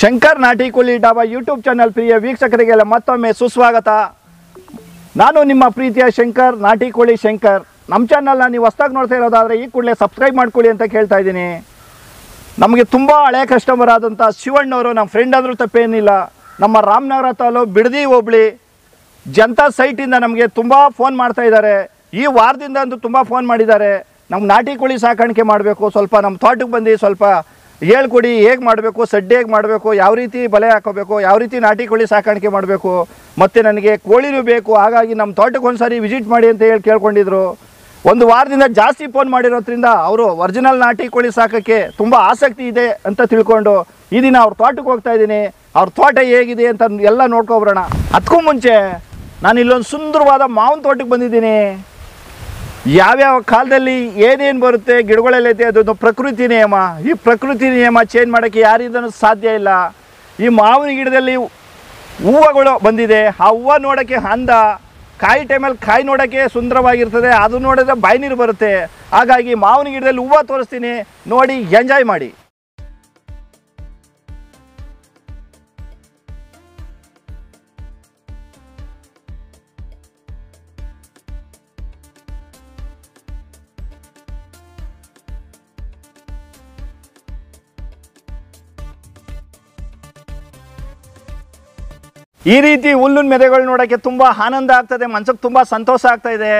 ಶಂಕರ್ ನಾಟಿ ಕೋಳಿ dhaba YouTube channel ಪ್ರಿಯ ವೀಕ್ಷಕರಿಗೆಲ್ಲ ಮತ್ತೊಮ್ಮೆ ಸುಸ್ವಾಗತ ನಾನು ನಿಮ್ಮ ಪ್ರೀತಿಯ ಶಂಕರ್ ನಾಟಿ ಕೋಳಿ ಶಂಕರ್ ನಮ್ಮ ಚಾನಲ್ನ ನೀವು ಹೊಸ್ದಾಗಿ ನೋಡ್ತಾ ಇರೋದಾದರೆ ಈ ಕೂಡಲೇ ಸಬ್ಸ್ಕ್ರೈಬ್ ಮಾಡ್ಕೊಳ್ಳಿ ಅಂತ ಕೇಳ್ತಾ ಇದ್ದೀನಿ ನಮಗೆ ತುಂಬ ಹಳೆ ಕಸ್ಟಮರ್ ಆದಂಥ ಶಿವಣ್ಣವರು ನಮ್ಮ ಫ್ರೆಂಡ್ ಆದರೂ ತಪ್ಪೇನಿಲ್ಲ ನಮ್ಮ ರಾಮನಗರ ತಾಲೂಕು ಬಿಡದಿ ಹೋಬಳಿ ಜನತಾ ಸೈಟಿಂದ ನಮಗೆ ತುಂಬ ಫೋನ್ ಮಾಡ್ತಾ ಇದ್ದಾರೆ ಈ ವಾರದಿಂದ ಅಂತೂ ತುಂಬ ಫೋನ್ ಮಾಡಿದ್ದಾರೆ ನಮ್ಗೆ ನಾಟಿ ಕೋಳಿ ಸಾಕಾಣಿಕೆ ಮಾಡಬೇಕು ಸ್ವಲ್ಪ ನಮ್ಮ ತೋಟಕ್ಕೆ ಬಂದು ಸ್ವಲ್ಪ ಹೇಳ್ಕೊಡಿ ಹೇಗೆ ಮಾಡಬೇಕು ಸಡ್ಡೆ ಹೇಗೆ ಮಾಡಬೇಕು ಯಾವ ರೀತಿ ಬಲೆ ಹಾಕೋಬೇಕು ಯಾವ ರೀತಿ ನಾಟಿ ಕೋಳಿ ಸಾಕಾಣಿಕೆ ಮಾಡಬೇಕು ಮತ್ತು ನನಗೆ ಕೋಳಿನೂ ಬೇಕು ಹಾಗಾಗಿ ನಮ್ಮ ತೋಟಕ್ಕೆ ಒಂದ್ಸರಿ ವಿಸಿಟ್ ಮಾಡಿ ಅಂತ ಹೇಳಿ ಕೇಳ್ಕೊಂಡಿದ್ರು ಒಂದು ವಾರದಿಂದ ಜಾಸ್ತಿ ಫೋನ್ ಮಾಡಿರೋದ್ರಿಂದ ಅವರು ಒರಿಜಿನಲ್ ನಾಟಿ ಕೋಳಿ ಸಾಕೋಕ್ಕೆ ತುಂಬ ಆಸಕ್ತಿ ಇದೆ ಅಂತ ತಿಳ್ಕೊಂಡು ಈ ದಿನ ಅವ್ರ ತೋಟಕ್ಕೆ ಹೋಗ್ತಾ ಇದ್ದೀನಿ ಅವ್ರ ತೋಟ ಹೇಗಿದೆ ಅಂತ ಎಲ್ಲ ನೋಡ್ಕೊಬರೋಣ ಅದಕ್ಕೂ ಮುಂಚೆ ನಾನು ಇಲ್ಲೊಂದು ಸುಂದರವಾದ ಮಾವಿನ ತೋಟಕ್ಕೆ ಬಂದಿದ್ದೀನಿ ಯಾವ್ಯಾವ ಕಾಲದಲ್ಲಿ ಏನೇನು ಬರುತ್ತೆ ಗಿಡಗಳಲ್ಲೈತೆ ಅದೊಂದು ಪ್ರಕೃತಿ ನಿಯಮ ಈ ಪ್ರಕೃತಿ ನಿಯಮ ಚೇಂಜ್ ಮಾಡೋಕ್ಕೆ ಯಾರಿಂದನೂ ಸಾಧ್ಯ ಇಲ್ಲ ಈ ಮಾವಿನ ಗಿಡದಲ್ಲಿ ಹೂವುಗಳು ಬಂದಿದೆ ಆ ಹೂವು ನೋಡೋಕ್ಕೆ ಅಂದ ಕಾಯಿ ಟೈಮಲ್ಲಿ ಕಾಯಿ ನೋಡೋಕ್ಕೆ ಸುಂದರವಾಗಿರ್ತದೆ ಅದು ನೋಡಿದ್ರೆ ಬಾಯಿ ನೀರು ಬರುತ್ತೆ ಹಾಗಾಗಿ ಮಾವಿನ ಗಿಡದಲ್ಲಿ ಹೂವು ತೋರಿಸ್ತೀನಿ ನೋಡಿ ಎಂಜಾಯ್ ಮಾಡಿ ಈ ರೀತಿ ಹುಲ್ಲಿನ ಮೆದೆಗಳು ನೋಡೋಕ್ಕೆ ತುಂಬ ಆನಂದ ಆಗ್ತದೆ ಮನ್ಸಿಗೆ ತುಂಬ ಸಂತೋಷ ಆಗ್ತಾ ಇದೆ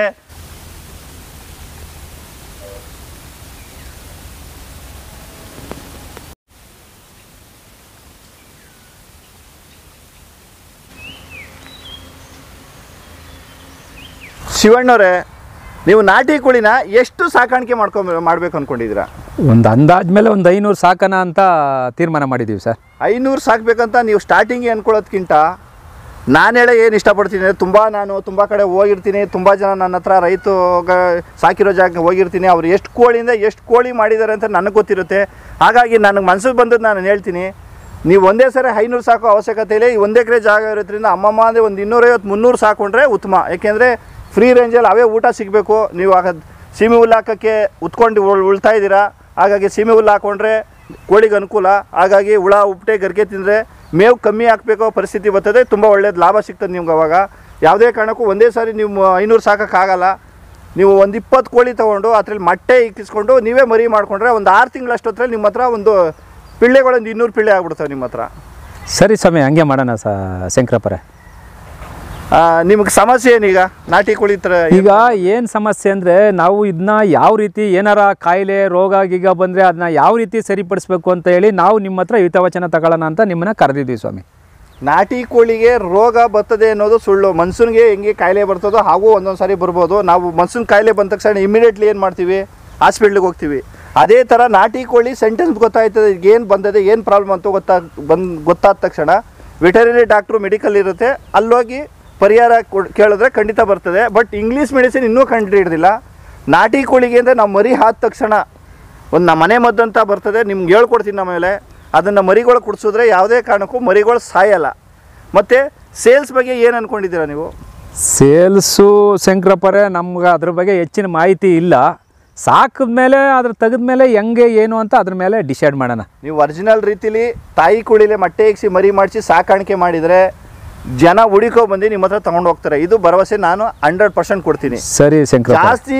ಶಿವಣ್ಣವ್ರೆ ನೀವು ನಾಟಿ ಕೋಳಿನ ಎಷ್ಟು ಸಾಕಾಣಿಕೆ ಮಾಡ್ಕೊಂಡ್ ಮಾಡ್ಬೇಕು ಅನ್ಕೊಂಡಿದ್ದೀರಾ ಒಂದು ಅಂದಾಜ್ಮೇಲೆ ಒಂದು ಐನೂರು ಸಾಕನ ಅಂತ ತೀರ್ಮಾನ ಮಾಡಿದ್ದೀವಿ ಸರ್ ಐನೂರು ಸಾಕ್ಬೇಕಂತ ನೀವು ಸ್ಟಾರ್ಟಿಂಗ್ ಅನ್ಕೊಳ್ಳೋದ್ಕಿಂತ ನಾನು ಹೇಳೋ ಏನು ಇಷ್ಟಪಡ್ತೀನಿ ಅಂದರೆ ತುಂಬ ನಾನು ತುಂಬ ಕಡೆ ಹೋಗಿರ್ತೀನಿ ತುಂಬ ಜನ ನನ್ನ ಹತ್ರ ರೈತ ಸಾಕಿರೋ ಜಾಗಕ್ಕೆ ಹೋಗಿರ್ತೀನಿ ಅವ್ರು ಎಷ್ಟು ಕೋಳಿಯಿಂದ ಎಷ್ಟು ಕೋಳಿ ಮಾಡಿದ್ದಾರೆ ಅಂತ ನನಗೆ ಗೊತ್ತಿರುತ್ತೆ ಹಾಗಾಗಿ ನನಗೆ ಮನಸ್ಸಿಗೆ ಬಂದದ್ದು ನಾನು ಹೇಳ್ತೀನಿ ನೀವು ಒಂದೇ ಸರಿ ಐನೂರು ಸಾಕೋ ಅವಶ್ಯಕತೆ ಇಲ್ಲ ಈ ಒಂದೇ ಎಕರೆ ಜಾಗ ಇರೋದ್ರಿಂದ ಅಮ್ಮಮ್ಮ ಅಂದರೆ ಒಂದು ಇನ್ನೂರೈವತ್ತು ಮುನ್ನೂರು ಸಾಕೊಂಡ್ರೆ ಉತ್ತಮ ಯಾಕೆಂದರೆ ಫ್ರೀ ರೇಂಜಲ್ಲಿ ಅವೇ ಊಟ ಸಿಗಬೇಕು ನೀವು ಆಗ ಸೀಮೆ ಹುಲ್ಲು ಹಾಕೋಕ್ಕೆ ಉತ್ಕೊಂಡು ಉಳ್- ಉಳ್ತಾ ಇದ್ದೀರಾ ಹಾಗಾಗಿ ಸೀಮೆ ಹುಲ್ಲು ಹಾಕೊಂಡ್ರೆ ಕೋಳಿಗೆ ಅನುಕೂಲ ಹಾಗಾಗಿ ಹುಳ ಉಪ್ಪಟೆ ಗರಿಕೆ ತಿಂದರೆ ಮೇವು ಕಮ್ಮಿ ಹಾಕಬೇಕು ಪರಿಸ್ಥಿತಿ ಬರ್ತದೆ ತುಂಬ ಒಳ್ಳೇದು ಲಾಭ ಸಿಗ್ತದೆ ನಿಮ್ಗೆ ಅವಾಗ ಯಾವುದೇ ಕಾರಣಕ್ಕೂ ಒಂದೇ ಸಾರಿ ನೀವು ಐನೂರು ಸಾಕೋಕ್ಕಾಗಲ್ಲ ನೀವು ಒಂದು ಇಪ್ಪತ್ತು ಕೋಳಿ ತೊಗೊಂಡು ಅದ್ರಲ್ಲಿ ಮೊಟ್ಟೆ ಇಕ್ಕಿಸ್ಕೊಂಡು ನೀವೇ ಮರಿ ಮಾಡಿಕೊಂಡ್ರೆ ಒಂದು ಆರು ತಿಂಗಳಷ್ಟೊತ್ತರಲ್ಲಿ ನಿಮ್ಮ ಹತ್ರ ಒಂದು ಪಿಳ್ಳೆಗಳೊಂದು ಇನ್ನೂರು ಪಿಳ್ಳೆ ಆಗ್ಬಿಡ್ತವೆ ನಿಮ್ಮ ಹತ್ರ ಸರಿ ಸ್ವಾಮಿ ಹಂಗೆ ಮಾಡೋಣ ಸ ಶಂಕರಪ್ಪರೇ ನಿಮಗೆ ಸಮಸ್ಯೆ ಏನೀಗ ನಾಟಿ ಕೋಳಿ ಥರ ಈಗ ಏನು ಸಮಸ್ಯೆ ಅಂದರೆ ನಾವು ಇದನ್ನ ಯಾವ ರೀತಿ ಏನಾರ ಕಾಯಿಲೆ ರೋಗ ಗೀಗ ಬಂದರೆ ಅದನ್ನ ಯಾವ ರೀತಿ ಸರಿಪಡಿಸ್ಬೇಕು ಅಂತ ಹೇಳಿ ನಾವು ನಿಮ್ಮ ಹತ್ರ ಹಿತವಚನ ತಗೊಳ್ಳೋಣ ಅಂತ ನಿಮ್ಮನ್ನ ಕರೆದಿದ್ದೀವಿ ಸ್ವಾಮಿ ನಾಟಿ ಕೋಳಿಗೆ ರೋಗ ಬರ್ತದೆ ಅನ್ನೋದು ಸುಳ್ಳು ಮನ್ಸೂನ್ಗೆ ಹೆಂಗೆ ಕಾಯಿಲೆ ಬರ್ತದೋ ಹಾಗೂ ಒಂದೊಂದು ಸಾರಿ ಬರ್ಬೋದು ನಾವು ಮನ್ಸೂನ್ ಕಾಯಿಲೆ ಬಂದ ತಕ್ಷಣ ಇಮಿಡಿಯೇಟ್ಲಿ ಏನು ಮಾಡ್ತೀವಿ ಹಾಸ್ಪಿಟ್ಲಿಗೆ ಹೋಗ್ತೀವಿ ಅದೇ ಥರ ನಾಟಿ ಕೋಳಿ ಸೆಂಟೆನ್ಸ್ ಗೊತ್ತಾಯ್ತದೆ ಏನು ಬಂದದೆ ಏನು ಪ್ರಾಬ್ಲಮ್ ಅಂತ ಗೊತ್ತಾ ಬಂದು ಗೊತ್ತಾದ ತಕ್ಷಣ ವೆಟರಿನರಿ ಡಾಕ್ಟ್ರು ಮೆಡಿಕಲ್ ಇರುತ್ತೆ ಅಲ್ಲೋಗಿ ಪರಿಹಾರ ಕೊಡ್- ಕೇಳಿದ್ರೆ ಖಂಡಿತ ಬರ್ತದೆ ಬಟ್ ಇಂಗ್ಲೀಷ್ ಮೆಡಿಸಿನ್ ಇನ್ನೂ ಕಂಡು ಹಿಡ್ದಿಲ್ಲ ನಾಟಿ ಕೋಳಿಗೆ ಅಂದರೆ ನಾವು ಮರಿ ಆದ ತಕ್ಷಣ ಒಂದು ನಮ್ಮ ಮನೆ ಮದ್ದು ಅಂತ ಬರ್ತದೆ ನಿಮ್ಗೆ ಹೇಳ್ಕೊಡ್ತೀನಿ ನಮ್ಮ ಮೇಲೆ ಅದನ್ನು ಮರಿಗಳು ಕುಡಿಸಿದ್ರೆ ಯಾವುದೇ ಕಾರಣಕ್ಕೂ ಮರಿಗಳು ಸಾಯಲ್ಲ ಮತ್ತು ಸೇಲ್ಸ್ ಬಗ್ಗೆ ಏನು ಅಂದ್ಕೊಂಡಿದ್ದೀರಾ ನೀವು ಸೇಲ್ಸು ಶಂಕರಪ್ಪರೇ ನಮ್ಗೆ ಅದ್ರ ಬಗ್ಗೆ ಹೆಚ್ಚಿನ ಮಾಹಿತಿ ಇಲ್ಲ ಸಾಕಿದ್ಮೇಲೆ ಅದ್ರ ತೆಗೆದ್ಮೇಲೆ ಹೆಂಗೆ ಏನು ಅಂತ ಅದ್ರ ಮೇಲೆ ಡಿಸೈಡ್ ಮಾಡೋಣ ನೀವು ಒರಿಜಿನಲ್ ರೀತಿಲಿ ತಾಯಿ ಕುಳಿಲೆ ಮೊಟ್ಟೆ ಇಕ್ಸಿ ಮರಿ ಮಾಡಿಸಿ ಸಾಕಾಣಿಕೆ ಮಾಡಿದರೆ ಜನ ಹುಡುಕೋ ಬಂದು ನಿಮ್ಮ ಹತ್ರ ತಗೊಂಡು ಹೋಗ್ತಾರೆ ಇದು ಭರವಸೆ ನಾನು ಹಂಡ್ರೆಡ್ ಪರ್ಸೆಂಟ್ ಕೊಡ್ತೀನಿ ಸರಿ ಶಂಕರಪ್ಪ ಜಾಸ್ತಿ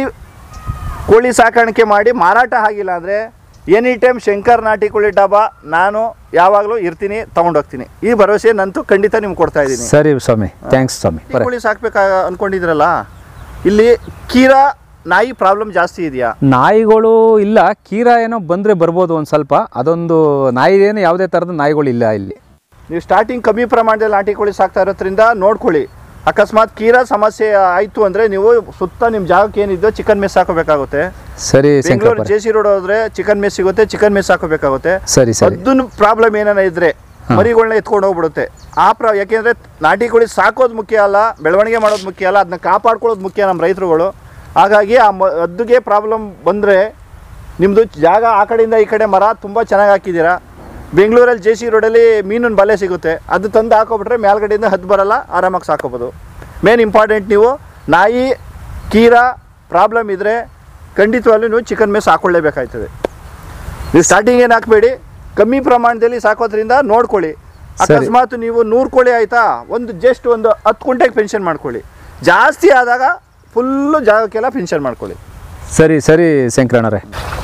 ಕೋಳಿ ಸಾಕಾಣಿಕೆ ಮಾಡಿ ಮಾರಾಟ ಆಗಿಲ್ಲ ಅಂದರೆ ಎನಿ ಟೈಮ್ ಶಂಕರ್ ನಾಟಿ ಕೋಳಿ ಡಬ್ಬ ನಾನು ಯಾವಾಗಲೂ ಇರ್ತೀನಿ ತಗೊಂಡೋಗ್ತೀನಿ ಈ ಭರವಸೆ ನಂತೂ ಖಂಡಿತ ನಿಮ್ಗೆ ಕೊಡ್ತಾ ಇದ್ದೀನಿ ಸರಿ ಸ್ವಾಮಿ ಥ್ಯಾಂಕ್ಸ್ ಸ್ವಾಮಿ ನಾಟಿ ಕೋಳಿ ಸಾಕ್ಬೇಕಾ ಅನ್ಕೊಂಡಿದ್ರಲ್ಲ ಇಲ್ಲಿ ಕೀರಾ ನಾಯಿ ಪ್ರಾಬ್ಲಮ್ ಜಾಸ್ತಿ ಇದೆಯಾ ನಾಯಿಗಳು ಇಲ್ಲ ಕೀರ ಏನೋ ಬಂದರೆ ಬರ್ಬೋದು ಒಂದು ಸ್ವಲ್ಪ ಅದೊಂದು ನಾಯಿ ಏನು ಯಾವುದೇ ಥರದ ನಾಯಿಗಳು ಇಲ್ಲ ಇಲ್ಲಿ ನೀವು ಸ್ಟಾರ್ಟಿಂಗ್ ಕಮ್ಮಿ ಪ್ರಮಾಣದಲ್ಲಿ ನಾಟಿ ಕೋಳಿ ಸಾಕ್ತಾ ಇರೋದ್ರಿಂದ ನೋಡ್ಕೊಳ್ಳಿ ಅಕಸ್ಮಾತ್ ಕೀರಾ ಸಮಸ್ಯೆ ಆಯಿತು ಅಂದರೆ ನೀವು ಸುತ್ತ ನಿಮ್ಮ ಜಾಗಕ್ಕೆ ಏನಿದೆಯೋ ಚಿಕನ್ ಮೆಸ್ ಹಾಕೋಬೇಕಾಗುತ್ತೆ ಸರಿ Bengaluru Shankarappa J C road ಹೋದ್ರೆ ಚಿಕನ್ ಮೆಸ್ ಸಿಗುತ್ತೆ ಚಿಕನ್ ಮೆಸ್ ಹಾಕೋಬೇಕಾಗುತ್ತೆ ಸರಿ ಸರಿ ಅದನ್ನು ಪ್ರಾಬ್ಲಮ್ ಏನಾನ ಇದ್ರೆ ಮರಿಗಳನ್ನ ಎತ್ಕೊಂಡು ಹೋಗ್ಬಿಡುತ್ತೆ ಆ ಪ್ರ ಯಾಕೆಂದ್ರೆ ನಾಟಿ ಕೋಳಿ ಸಾಕೋದು ಮುಖ್ಯ ಅಲ್ಲ ಬೆಳವಣಿಗೆ ಮಾಡೋದು ಮುಖ್ಯ ಅಲ್ಲ ಅದನ್ನ ಕಾಪಾಡ್ಕೊಳ್ಳೋದು ಮುಖ್ಯ ನಮ್ಮ ರೈತರುಗಳು ಹಾಗಾಗಿ ಆ ಮ ಅದ್ದುಗೆ ಪ್ರಾಬ್ಲಮ್ ಬಂದರೆ ನಿಮ್ಮದು ಜಾಗ ಆ ಕಡೆಯಿಂದ ಈ ಕಡೆ ಮರ ತುಂಬ ಚೆನ್ನಾಗಿ ಹಾಕಿದ್ದೀರಾ ಬೆಂಗಳೂರಲ್ಲಿ ಜೆ ಸಿ ರೋಡಲ್ಲಿ ಮೀನಿನ ಬಲೆ ಸಿಗುತ್ತೆ ಅದು ತಂದು ಹಾಕೋಬಿಟ್ರೆ ಮೇಲ್ಗಡೆಯಿಂದ ಹದ್ದು ಬರಲ್ಲ ಆರಾಮಾಗಿ ಸಾಕೋಬೋದು ಮೇನ್ ಇಂಪಾರ್ಟೆಂಟ್ ನೀವು ನಾಯಿ ಕೀರ ಪ್ರಾಬ್ಲಮ್ ಇದ್ದರೆ ಖಂಡಿತವಾಗ್ಲೂ ನೀವು ಚಿಕನ್ ಮೇಸ್ ಹಾಕ್ಕೊಳ್ಳೇಬೇಕಾಯ್ತದೆ ನೀವು ಸ್ಟಾರ್ಟಿಂಗ್ ಏನು ಹಾಕಬೇಡಿ ಕಮ್ಮಿ ಪ್ರಮಾಣದಲ್ಲಿ ಸಾಕೋದ್ರಿಂದ ನೋಡ್ಕೊಳ್ಳಿ ಸರಿ. ಅಕಸ್ಮಾತ್ ನೀವು ನೂರು ಕೋಳಿ ಆಯ್ತಾ ಒಂದು ಜಸ್ಟ್ ಒಂದು ಹತ್ತು ಕುಂಟೆಗೆ ಪೆನ್ಷನ್ ಮಾಡ್ಕೊಳ್ಳಿ ಜಾಸ್ತಿ ಆದಾಗ ಫುಲ್ಲು ಜಾಗಕ್ಕೆಲ್ಲ ಪೆನ್ಷನ್ ಮಾಡ್ಕೊಳ್ಳಿ ಸರಿ ಸರಿ ಶಂಕರಣ್ಣರೇ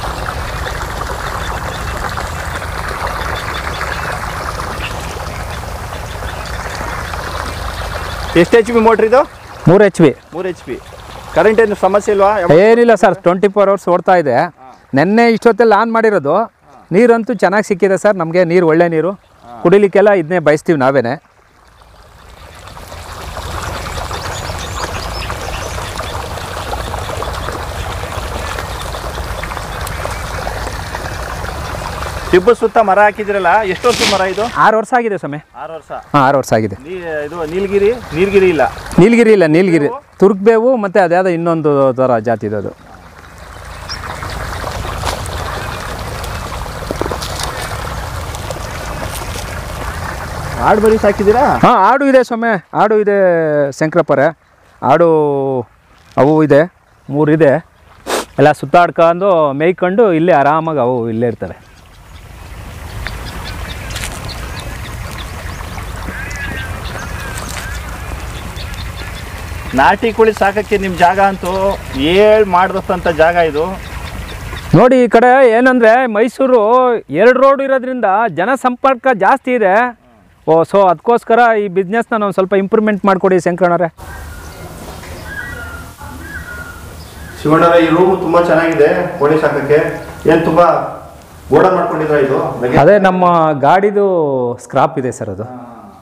ಎಷ್ಟು ಎಚ್ ಪಿ ಮೋಟ್ರ್ ಇದು ಮೂರು ಎಚ್ ಬಿ ಮೂರು ಎಚ್ ಪಿ ಕರೆಂಟ್ ಏನು ಸಮಸ್ಯೆ ಇಲ್ವಾ ಏನಿಲ್ಲ ಸರ್ ಟ್ವೆಂಟಿ ಫೋರ್ ಅವರ್ಸ್ ಓಡ್ತಾ ಇದೆ ನೆನ್ನೆ ಇಷ್ಟೊತ್ತಲ್ಲಿ ಆನ್ ಮಾಡಿರೋದು ನೀರಂತೂ ಚೆನ್ನಾಗಿ ಸಿಕ್ಕಿದೆ ಸರ್ ನಮಗೆ ನೀರು ಒಳ್ಳೆ ನೀರು ಕುಡಿಲಿಕ್ಕೆಲ್ಲ ಇದನ್ನೇ ಬಯಸ್ತೀವಿ ನಾವೇನೆ ಟಿಬ್ಬು ಸುತ್ತ ಮರ ಹಾಕಿದಿರಲ್ಲ ಎಷ್ಟು ವರ್ಷದ ಮರ ಇದು ಆರು ವರ್ಷ ಆಗಿದೆ ಸಮಯ ಆರು ವರ್ಷ ಹಾಂ ಆರು ವರ್ಷ ಆಗಿದೆ ನೀ ಇದು ನೀಲಗಿರಿ ನೀಲಗಿರಿ ಇಲ್ಲ ನೀಲಗಿರಿ ಇಲ್ಲ ನೀಲಗಿರಿ ತುರ್ಕ್ಬೇವು ಮತ್ತು ಅದ್ಯಾವುದೋ ಇನ್ನೊಂದು ಥರ ಜಾತಿದು ಅದು ಆಡು ಬರೀ ಸಾಕಿದ್ದೀರಾ ಹಾಂ ಆಡು ಇದೆ ಸೊಮ್ಮೆ ಆಡು ಇದೆ ಶಂಕರಪ್ಪರೆ ಆಡು ಅವು ಇದೆ ಮೂರು ಇದೆ ಎಲ್ಲ ಸುತ್ತಾಡ್ಕೊಂಡು ಮೇಯ್ಕೊಂಡು ಇಲ್ಲೇ ಆರಾಮಾಗಿ ಅವು ಇಲ್ಲೇ ಇರ್ತವೆ ನಾಟಿ ಕೋಳಿ ಸಾಕಕ್ಕೆ ನಿಮ್ಮ ಜಾಗ ಅಂತೂ ಏಳ್ ಮಾಡಿದಂಥ ಜಾಗ ಇದು ನೋಡಿ ಈ ಕಡೆ ಏನಂದರೆ ಮೈಸೂರು ಎರಡು ರೋಡ್ ಇರೋದ್ರಿಂದ ಜನಸಂಪರ್ಕ ಜಾಸ್ತಿ ಇದೆ ಓ ಸೊ ಅದಕ್ಕೋಸ್ಕರ ಈ ಬಿಸ್ನೆಸ್ನ ನಾವು ಸ್ವಲ್ಪ ಇಂಪ್ರೂವ್ಮೆಂಟ್ ಮಾಡಿಕೊಡಿ ಶಂಕರಣ್ಣರೇ ಶಿವಣ್ಣರ ಈ ರೂಮು ತುಂಬಾ ಚೆನ್ನಾಗಿದೆ ಕೋಳಿ ಸಾಕಕ್ಕೆ ಏನ್ ತುಂಬಾ ಗೋಡ ಮಾಡ್ಕೊಂಡಿದ್ರ ಇದು ಲಗೇಜ್? ಅದೇ ನಮ್ಮ ಗಾಡಿದು ಸ್ಕ್ರಾಪ್ ಇದೆ ಸರ್ ಅದು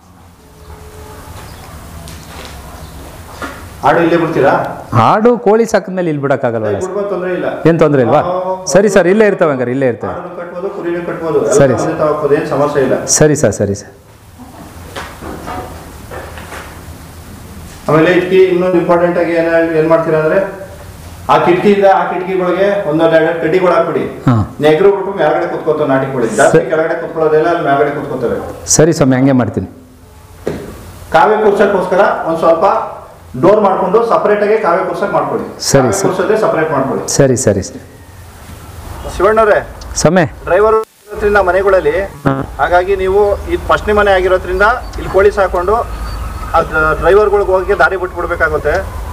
ಆಡು ಇಲ್ಲೇ ಬಿಡ್ತೀರಾ ಆಡು ಕೋಳಿ ಸಾಕಿದ್ಮೇಲೆ ಇಲ್ಲಿ ಬಿಡೋಕ್ಕಾಗಲ್ವಲ್ಲ ಸರ್ ಬಿಡ್ಬೋದು ತೊಂದ್ರೆ ಇಲ್ಲ ಏನು ತೊಂದರೆ ಇಲ್ವಾ ಸರಿ ಸರ್ ಇಲ್ಲೇ ಇರ್ತವೆ ಹಂಗಾರೆ ಇಲ್ಲೇ ಇರ್ತವೆ ಆಡುನು ಕಟ್ಬೋದು ಕುರಿನೂ ಕಟ್ಬೋದು ಸರಿ. ಎಲ್ಲ ಒಂದೇ ತಗೋಬೋದು ಏನ್ ಸಮಸ್ಯೆ ಇಲ್ಲ ಸರಿ ಸರ್ ಸರಿ ಸರ್ ಆಮೇಲೆ ಇದಕ್ಕೆ ಇನ್ನೊಂದು ಇಂಪಾರ್ಟೆಂಟ್ ಆಗಿ ಏನ್ ಏನ್ ಮಾಡ್ತೀರಾ ಅಂದ್ರೆ ಆ ಕಿಟಕಿಯಿಂದ ಆ ಕಿಟಕಿಗಳಿಗೆ ಒಂದೊಂದು ಎರಡು ಕಡ್ಡಿಗಳು ಹಾಕ್ಬಿಡಿ ಹಾಂ ನೆಗರು ಬಿಟ್ಟು ಮೇಲ್ಗಡೆ ಕುತ್ಕೋತಾವ ನಾಟಿ ಕೋಳಿ ಜಾಸ್ತಿ ಕೆಳಗಡೆ ಕುತ್ಕೊಳ್ಳೋದೆಲ್ಲ ಅಲ್ಲಿ ಮೇಲ್ಗಡೆ ಕುತ್ಕೋತವೆ ಸರಿ ಸ್ವಾಮಿ ಹಂಗೆ ಮಾಡ್ತೀನಿ ಕಾವ್ಯ ಕೂರ್ಸಕ್ಕೋಸ್ಕರ ಒಂದ್ ಸ್ವಲ್ಪ ಡೋರ್ ಮಾಡ್ಕೊಂಡು ಸಪರೇಟ್ ಆಗಿ ಕಾವ್ಯ ಕೂರ್ಸಕ್ ಮಾಡ್ಕೊಳ್ಳಿ ಸರಿ, ಕಾವ್ಯ ಸರಿ. ಕೂರ್ಸೋದೇ ಸಪರೇಟ್ ಮಾಡ್ಕೊಳ್ಳಿ ಸರಿ ಸರಿ ಸರಿ ಶಿವಣ್ಣವ್ರೆ ಸಮಯ ಡ್ರೈವರ್ ಇರೋದ್ರಿಂದ ಮನೆಗಳಲ್ಲಿ ಹಾಗಾಗಿ ನೀವು ಇದು ಫಸ್ಟ್ನೇ ಮನೆ ಆಗಿರೋದ್ರಿಂದ ಇಲ್ಲಿ ಕೋಳಿ ಸಾಕೊಂಡು ಅದು ಡ್ರೈವರ್ಗಳಿಗೆ ಹೋಗಿ ದಾರಿ ಬಿಟ್ಬಿಡ್ಬೇಕಾಗುತ್ತೆ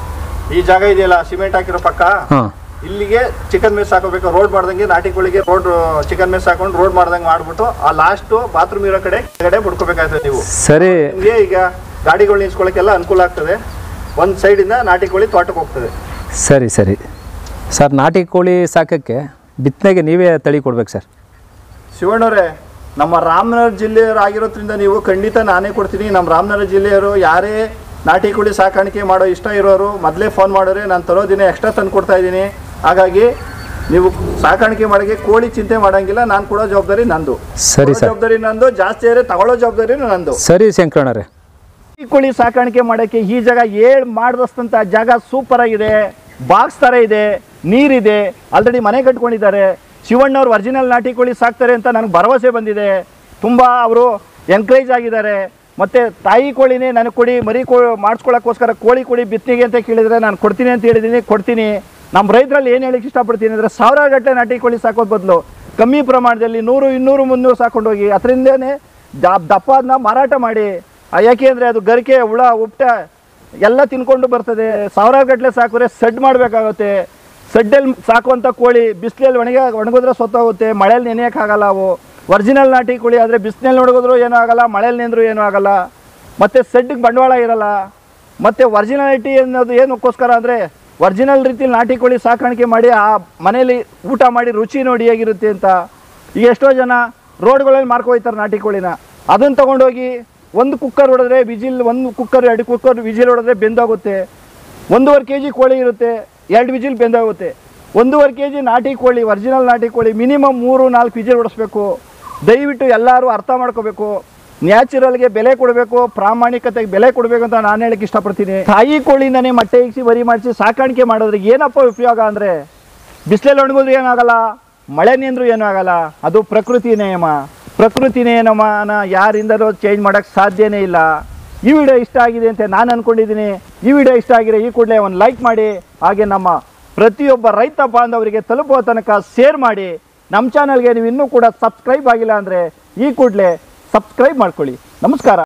ಈ ಜಾಗ ಇದೆಯಲ್ಲ ಸಿಮೆಂಟ್ ಹಾಕಿರೋ ಪಕ್ಕ ಹಾಂ ಇಲ್ಲಿಗೆ ಚಿಕನ್ ಮೇಸ್ ಹಾಕೋಬೇಕು ರೋಡ್ ಮಾಡ್ದಂಗೆ ನಾಟಿ ಕೋಳಿಗೆ ರೋಡ್ ಚಿಕನ್ ಮೇಸ್ ಹಾಕೊಂಡು ರೋಡ್ ಮಾಡ್ದಂಗೆ ಮಾಡ್ಬಿಟ್ಟು ಆ ಲಾಸ್ಟ್ ಬಾತ್ರೂಮ್ ಇರೋ ಕಡೆ ಕಡೆ ಬಿಡ್ಕೋಬೇಕಾಗ್ತದೆ ನೀವು ಸರಿ ನಿಮಗೆ ಈಗ ಗಾಡಿಗಳು ನಿಲ್ಸ್ಕೊಳ್ಳೋಕ್ಕೆಲ್ಲ ಅನುಕೂಲ ಆಗ್ತದೆ ಒಂದು ಸೈಡಿಂದ ನಾಟಿ ಕೋಳಿ ತೋಟಕ್ಕೆ ಹೋಗ್ತದೆ ಸರಿ ಸರಿ ಸರ್ ನಾಟಿ ಕೋಳಿ ಸಾಕಕ್ಕೆ ಬಿತ್ತನೆಗೆ ನೀವೇ ತಳಿ ಕೊಡ್ಬೇಕು ಸರ್ ಶಿವಣ್ಣವ್ರೆ ನಮ್ಮ ರಾಮನಗರ ಜಿಲ್ಲೆಯವರು ಆಗಿರೋದ್ರಿಂದ ನೀವು ಖಂಡಿತ ನಾನೇ ಕೊಡ್ತೀನಿ ನಮ್ಮ ರಾಮನಗರ ಜಿಲ್ಲೆಯವರು ಯಾರೇ ನಾಟಿ ಕೋಳಿ ಸಾಕಾಣಿಕೆ ಮಾಡೋ ಇಷ್ಟ ಇರೋರು ಮೊದಲೇ ಫೋನ್ ಮಾಡಿದ್ರೆ ನಾನು ತರೋದಿನ ಎಕ್ಸ್ಟ್ರಾ ತಂದು ಕೊಡ್ತಾ ಇದ್ದೀನಿ ಹಾಗಾಗಿ ನೀವು ಸಾಕಾಣಿಕೆ ಮಾಡೋಕ್ಕೆ ಕೋಳಿ ಚಿಂತೆ ಮಾಡೋಂಗಿಲ್ಲ ನಾನು ಕೊಡೋ ಜವಾಬ್ದಾರಿ ನಂದು ಸರಿ ಕೊಡೋ ಸರ್ ಜವಾಬ್ದಾರಿ ನಂದು ಜಾಸ್ತಿ ಆದರೆ ತಗೊಳ್ಳೋ ಜವಾಬ್ದಾರಿ ನಂದು ಸರಿ ಶಂಕರಣ್ಣರೇ ಈ ಕೋಳಿ ಸಾಕಾಣಿಕೆ ಮಾಡೋಕ್ಕೆ ಈ ಜಾಗ ಏಳು ಮಾಡಿದಷ್ಟಂಥ ಜಾಗ ಸೂಪರ್ ಆಗಿದೆ ಬಾಕ್ಸ್ ಥರ ಇದೆ ನೀರಿದೆ ಆಲ್ರೆಡಿ ಮನೆ ಕಟ್ಕೊಂಡಿದ್ದಾರೆ ಶಿವಣ್ಣವ್ರು ಒರಿಜಿನಲ್ ನಾಟಿ ಕೋಳಿ ಸಾಕ್ತಾರೆ ಅಂತ ನನಗೆ ಭರವಸೆ ಬಂದಿದೆ ತುಂಬ ಅವರು ಎನ್ಕರೇಜ್ ಆಗಿದ್ದಾರೆ ಮತ್ತು ತಾಯಿ ಕೋಳಿನೇ ನನಗೆ ಕೊಡಿ ಮರಿ ಕೋ ಮಾಡಿಸ್ಕೊಳ್ಳೋಕ್ಕೋಸ್ಕರ ಕೋಳಿ ಕೊಡಿ ಬಿತ್ತನೆಗೆ ಅಂತ ಕೇಳಿದರೆ ನಾನು ಕೊಡ್ತೀನಿ ಅಂತ ಹೇಳಿದ್ದೀನಿ ಕೊಡ್ತೀನಿ ನಮ್ಮ ರೈತರಲ್ಲಿ ಏನು ಹೇಳಕ್ಕೆ ಇಷ್ಟಪಡ್ತೀನಿ ಅಂದರೆ ಸಾವಿರಾರು ಗಟ್ಟಲೆ ನಾಟಿ ಕೋಳಿ ಸಾಕೋದ್ ಬದಲು ಕಮ್ಮಿ ಪ್ರಮಾಣದಲ್ಲಿ ನೂರು ಇನ್ನೂರು ಮುನ್ನೂರು ಸಾಕೊಂಡೋಗಿ ಅದರಿಂದನೇ ದಪ್ಪ ಅದನ್ನ ಮಾರಾಟ ಮಾಡಿ ಆ, ಯಾಕೆ ಅಂದರೆ ಅದು ಗರಿಕೆ ಹುಳ ಉಪ್ಟ ಎಲ್ಲ ತಿನ್ಕೊಂಡು ಬರ್ತದೆ ಸಾವಿರಾರು ಗಟ್ಟಲೆ ಸಾಕಿದ್ರೆ ಸೆಡ್ ಮಾಡಬೇಕಾಗುತ್ತೆ ಸೆಡ್ಡಲ್ಲಿ ಸಾಕುವಂಥ ಕೋಳಿ ಬಿಸಿಲಲ್ಲಿ ಒಣಗ ಒಣಗಿದ್ರೆ ಸೊತ್ತೋಗುತ್ತೆ ಮಳೆಯಲ್ಲಿ ನೆನೆಯೋಕ್ಕಾಗಲ್ಲ ಅವು ಒರಿಜಿನಲ್ ನಾಟಿ ಕೋಳಿ ಆದರೆ ಬಿಸಿಲಲ್ಲಿ ಒಣಗಿದ್ರು ಏನೂ ಆಗಲ್ಲ ಮಳೆಯಲ್ಲಿ ನೆಂದರೂ ಏನೂ ಆಗಲ್ಲ ಮತ್ತು ಸೆಡ್ಗೆ ಬಂಡವಾಳ ಇರಲ್ಲ ಮತ್ತು ಒರಿಜಿನಾಲಿಟಿ ಅನ್ನೋದು ಏನಕ್ಕೋಸ್ಕರ ಅಂದರೆ ಒರಿಜಿನಲ್ ರೀತಿಲಿ ನಾಟಿ ಕೋಳಿ ಸಾಕಾಣಿಕೆ ಮಾಡಿ ಆ ಮನೇಲಿ ಊಟ ಮಾಡಿ ರುಚಿ ನೋಡಿ ಹೇಗಿರುತ್ತೆ ಅಂತ ಈಗ ಎಷ್ಟೋ ಜನ ರೋಡ್ಗಳಲ್ಲಿ ಮಾರ್ಕೋಯ್ತಾರೆ ನಾಟಿ ಕೋಳಿನ ಅದನ್ನು ತಗೊಂಡೋಗಿ ಒಂದು ಕುಕ್ಕರ್ ಹೊಡೆದ್ರೆ ವಿಜಿಲ್ ಒಂದು ಕುಕ್ಕರ್ ಎರಡು ಕುಕ್ಕರ್ ವಿಜಿಲ್ ಹೊಡೆದ್ರೆ ಬೆಂದೋಗುತ್ತೆ ಒಂದೂವರೆ ಕೆ ಜಿ ಕೋಳಿ ಇರುತ್ತೆ ಎರಡು ವಿಜಿಲ್ ಬೆಂದೋಗುತ್ತೆ ಒಂದೂವರೆ ಕೆ ಜಿ ನಾಟಿ ಕೋಳಿ ಒರಿಜಿನಲ್ ನಾಟಿ ಕೋಳಿ ಮಿನಿಮಮ್ ಮೂರು ನಾಲ್ಕು ವಿಜಿಲ್ ಹೊಡಿಸ್ಬೇಕು ದಯವಿಟ್ಟು ಎಲ್ಲರೂ ಅರ್ಥ ಮಾಡ್ಕೋಬೇಕು ನ್ಯಾಚುರಲ್ಗೆ ಬೆಲೆ ಕೊಡಬೇಕು ಪ್ರಾಮಾಣಿಕತೆಗೆ ಬೆಲೆ ಕೊಡಬೇಕು ಅಂತ ನಾನು ಹೇಳಕ್ಕೆ ಇಷ್ಟಪಡ್ತೀನಿ ತಾಯಿ ಕೋಳಿಯಿಂದನೇ ಮೊಟ್ಟೆ ಇಕ್ಸಿ ಬರಿ ಮಾಡಿಸಿ ಸಾಕಾಣಿಕೆ ಮಾಡೋದ್ರೆ ಏನಪ್ಪ ಉಪಯೋಗ ಅಂದರೆ ಬಿಸಿಲಲ್ಲಿ ಒಣಗಿದ್ರು ಏನಾಗಲ್ಲ ಮಳೆ ನಿಂದ್ರು ಏನೂ ಆಗಲ್ಲ ಅದು ಪ್ರಕೃತಿ ನಿಯಮ ಪ್ರಕೃತಿ ನಿಯಮನ ಯಾರಿಂದಲೂ ಚೇಂಜ್ ಮಾಡೋಕ್ಕೆ ಸಾಧ್ಯನೇ ಇಲ್ಲ ಈ ವಿಡಿಯೋ ಇಷ್ಟ ಆಗಿದೆ ಅಂತ ನಾನು ಅಂದ್ಕೊಂಡಿದ್ದೀನಿ ಈ ವಿಡಿಯೋ ಇಷ್ಟ ಆಗಿರೋ ಈ ಕೂಡಲೇ ಒಂದು ಲೈಕ್ ಮಾಡಿ ಹಾಗೆ ನಮ್ಮ ಪ್ರತಿಯೊಬ್ಬ ರೈತ ಬಾಂಧವರಿಗೆ ತಲುಪುವ ತನಕ ಶೇರ್ ಮಾಡಿ ನಮ್ಮ ಚಾನಲ್ಗೆ ನೀವು ಇನ್ನೂ ಕೂಡ ಸಬ್ಸ್ಕ್ರೈಬ್ ಆಗಿಲ್ಲ ಅಂದರೆ ಈ ಕೂಡಲೇ ಸಬ್ಸ್ಕ್ರೈಬ್ ಮಾಡ್ಕೊಳ್ಳಿ ನಮಸ್ಕಾರ